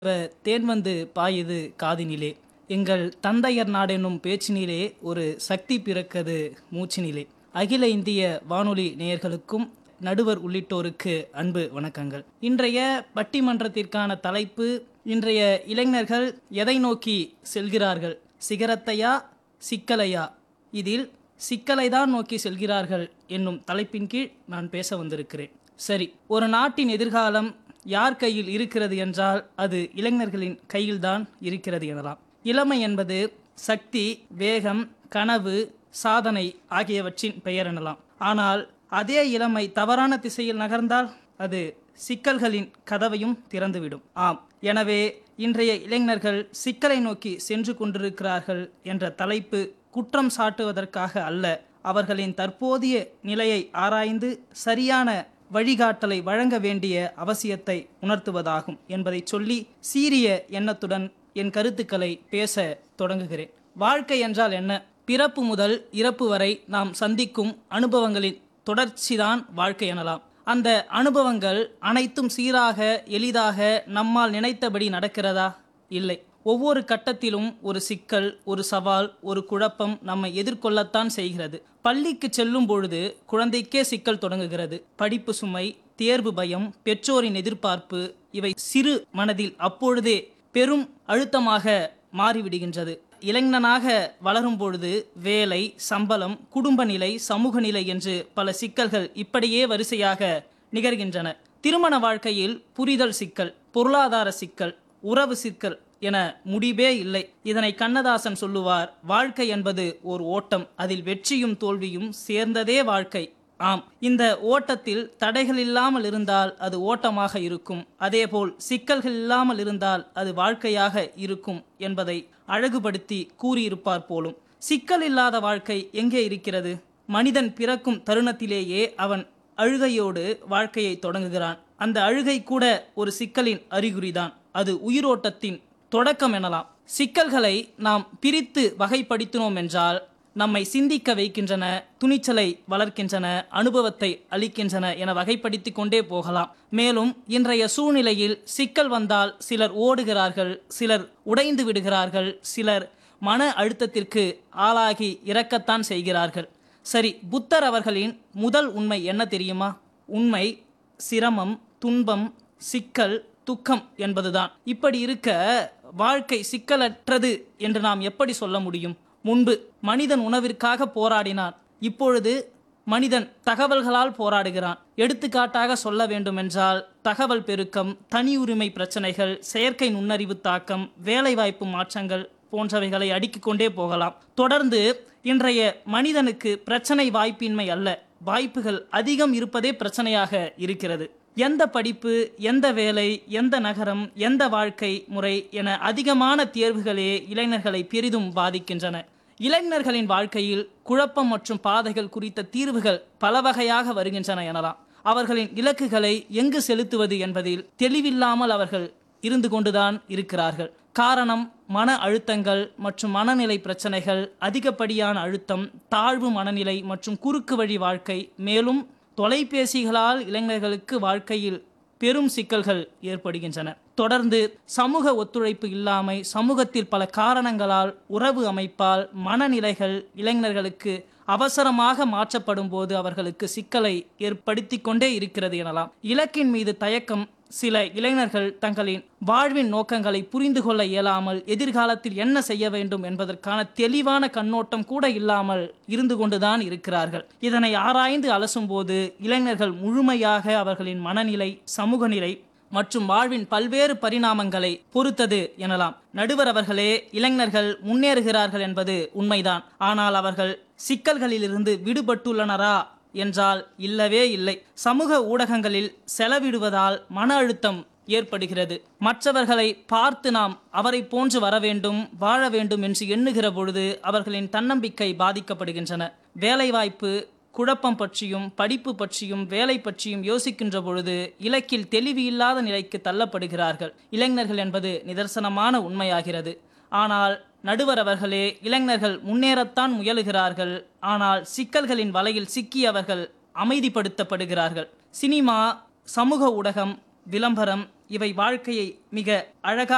தேன் வந்து பாயுது காதினிலே எங்கள் தந்தையர் நாடெனும் பேச்சினிலே ஒரு சக்தி பிறக்கது மூச்சினிலே அகில இந்திய வானொலி நேயர்களுக்கும் நடுவர் உள்ளிட்டோருக்கு அன்பு வணக்கங்கள் இன்றைய பட்டிமன்றத்திற்கான தலைப்பு இன்றைய இளைஞர்கள் எதை நோக்கி செல்கிறார்கள் சிகரத்தையா சிக்கலையா இதில் சிக்கலை தான் நோக்கி செல்கிறார்கள் என்னும் தலைப்பின் கீழ் நான் பேச வந்திருக்கிறேன் சரி ஒரு நாட்டின் எதிர்காலம் யார் கையில் இருக்கிறது என்றால் அது இளைஞர்களின் கையில்தான் இருக்கிறது எனலாம் இளமை என்பது சக்தி வேகம் கனவு சாதனை ஆகியவற்றின் பெயர் எனலாம் ஆனால் அதே இளமை தவறான திசையில் நகர்ந்தால் அது சிக்கல்களின் கதவையும் திறந்துவிடும் ஆம் எனவே இன்றைய இளைஞர்கள் சிக்கலை நோக்கி சென்று கொண்டிருக்கிறார்கள் என்ற தலைப்பு குற்றம் சாட்டுவதற்காக அல்ல அவர்களின் தற்போதைய நிலையை ஆராய்ந்து சரியான வழிகாட்டலை வழங்க வேண்டிய அவசியத்தை உணர்த்துவதாகும் என்பதை சொல்லி சீரிய எண்ணத்துடன் என் கருத்துக்களை பேச தொடங்குகிறேன் வாழ்க்கை என்றால் என்ன பிறப்பு முதல் இறப்பு வரை நாம் சந்திக்கும் அனுபவங்களின் தொடர்ச்சிதான் வாழ்க்கை எனலாம் அந்த அனுபவங்கள் அனைத்தும் சீராக எளிதாக நம்மால் நினைத்தபடி நடக்கிறதா இல்லை ஒவ்வொரு கட்டத்திலும் ஒரு சிக்கல் ஒரு சவால் ஒரு குழப்பம் நம்மை எதிர்கொள்ளத்தான் செய்கிறது பள்ளிக்கு செல்லும் பொழுது குழந்தைக்கே சிக்கல் தொடங்குகிறது படிப்பு சுமை தேர்வு பயம் பெற்றோரின் எதிர்பார்ப்பு இவை சிறு மனதில் அப்பொழுதே பெரும் அழுத்தமாக மாறிவிடுகின்றது இளைஞனாக வளரும் பொழுது வேலை சம்பளம் குடும்ப நிலை சமூக நிலை என்று பல சிக்கல்கள் இப்படியே வரிசையாக நிகழ்கின்றன திருமண வாழ்க்கையில் புரிதல் சிக்கல் பொருளாதார சிக்கல் உறவு சிக்கல் என முடிவே இல்லை இதனை கண்ணதாசன் சொல்லுவார் வாழ்க்கை என்பது ஒரு ஓட்டம் அதில் வெற்றியும் தோல்வியும் சேர்ந்ததே வாழ்க்கை ஆம் இந்த ஓட்டத்தில் தடைகள் இல்லாமல் இருந்தால் அது ஓட்டமாக இருக்கும் அதேபோல் சிக்கல்கள் இல்லாமல் இருந்தால் அது வாழ்க்கையாக இருக்கும் என்பதை அழகுபடுத்தி கூறியிருப்பார் போலும் சிக்கல் இல்லாத வாழ்க்கை எங்கே இருக்கிறது மனிதன் பிறக்கும் தருணத்திலேயே அவன் அழுகையோடு வாழ்க்கையை தொடங்குகிறான் அந்த அழுகை கூட ஒரு சிக்கலின் அறிகுறிதான் அது உயிரோட்டத்தின் தொடக்கம் எனலாம் சிக்கல்களை நாம் பிரித்து வகைப்படுத்தினோம் என்றால் நம்மை சிந்திக்க வைக்கின்றன துணிச்சலை வளர்க்கின்றன அனுபவத்தை அளிக்கின்றன என வகைப்படுத்தி கொண்டே போகலாம் மேலும் இன்றைய சூழ்நிலையில் சிக்கல் வந்தால் சிலர் ஓடுகிறார்கள் சிலர் உடைந்து விடுகிறார்கள் சிலர் மன அழுத்தத்திற்கு ஆளாகி இறக்கத்தான் செய்கிறார்கள் சரி புத்தர் அவர்களின் முதல் உண்மை என்ன தெரியுமா உண்மை சிரமம் துன்பம் சிக்கல் துக்கம் என்பதுதான் இப்படி இருக்க வாழ்க்கை சிக்கலற்றது என்று நாம் எப்படி சொல்ல முடியும் முன்பு மனிதன் உணவிற்காக போராடினான் இப்பொழுது மனிதன் தகவல்களால் போராடுகிறான் எடுத்துக்காட்டாக சொல்ல வேண்டுமென்றால் தகவல் பெருக்கம் தனி உரிமை பிரச்சனைகள் செயற்கை நுண்ணறிவு தாக்கம் வேலைவாய்ப்பு மாற்றங்கள் போன்றவைகளை அடுக்கிக் கொண்டே போகலாம் தொடர்ந்து இன்றைய மனிதனுக்கு பிரச்சனை வாய்ப்பின்மை அல்ல வாய்ப்புகள் அதிகம் இருப்பதே பிரச்சனையாக இருக்கிறது எந்த படிப்பு எந்த வேலை எந்த நகரம் எந்த வாழ்க்கை முறை என அதிகமான தேர்வுகளே இளைஞர்களை பெரிதும் பாதிக்கின்றன இளைஞர்களின் வாழ்க்கையில் குழப்பம் மற்றும் பாதைகள் குறித்த தீர்வுகள் பல வகையாக வருகின்றன எனலாம் அவர்களின் இலக்குகளை எங்கு செலுத்துவது என்பதில் தெளிவில்லாமல் அவர்கள் இருந்து கொண்டுதான் இருக்கிறார்கள் காரணம் மன அழுத்தங்கள் மற்றும் மனநிலை பிரச்சனைகள் அதிகப்படியான அழுத்தம் தாழ்வு மனநிலை மற்றும் குறுக்கு வழி வாழ்க்கை மேலும் தொலைபேசிகளால் இளைஞர்களுக்கு வாழ்க்கையில் பெரும் சிக்கல்கள் ஏற்படுகின்றன தொடர்ந்து சமூக ஒத்துழைப்பு இல்லாமை சமூகத்தில் பல காரணங்களால் உறவு அமைப்பால் மனநிலைகள் இளைஞர்களுக்கு அவசரமாக மாற்றப்படும் போது அவர்களுக்கு சிக்கலை ஏற்படுத்தி கொண்டே இருக்கிறது எனலாம் இலக்கின் மீது தயக்கம் சில இளைஞர்கள் தங்களின் வாழ்வின் நோக்கங்களை புரிந்து கொள்ள இயலாமல் எதிர்காலத்தில் என்ன செய்ய வேண்டும் என்பதற்கான தெளிவான கண்ணோட்டம் கூட இல்லாமல் இருந்து கொண்டுதான் இருக்கிறார்கள் இதனை ஆராய்ந்து அலசும்போது இளைஞர்கள் முழுமையாக அவர்களின் மனநிலை சமூக நிலை மற்றும் வாழ்வின் பல்வேறு பரிணாமங்களை பொறுத்தது எனலாம் நடுவர் அவர்களே இளைஞர்கள் முன்னேறுகிறார்கள் என்பது உண்மைதான் ஆனால் அவர்கள் சிக்கல்களிலிருந்து விடுபட்டுள்ளனரா என்றால் இல்லவே இல்லை சமூக ஊடகங்களில் செலவிடுவதால் மன அழுத்தம் ஏற்படுகிறது மற்றவர்களை பார்த்து நாம் அவரை போன்று வர வேண்டும் வாழ வேண்டும் என்று எண்ணுகிற பொழுது அவர்களின் தன்னம்பிக்கை பாதிக்கப்படுகின்றன வேலைவாய்ப்பு குழப்பம் பற்றியும் படிப்பு பற்றியும் வேலை பற்றியும் யோசிக்கின்ற பொழுது இலக்கில் தெளிவு இல்லாத நிலைக்கு தள்ளப்படுகிறார்கள் இளைஞர்கள் என்பது நிதர்சனமான உண்மையாகிறது ஆனால் நடுவர் அவர்களே இளைஞர்கள் முன்னேறத்தான் முயலுகிறார்கள் ஆனால் சிக்கல்களின் வலையில் சிக்கி அவர்கள் அமைதிப்படுத்தப்படுகிறார்கள் சினிமா சமூக ஊடகம் விளம்பரம் இவை வாழ்க்கையை மிக அழகாக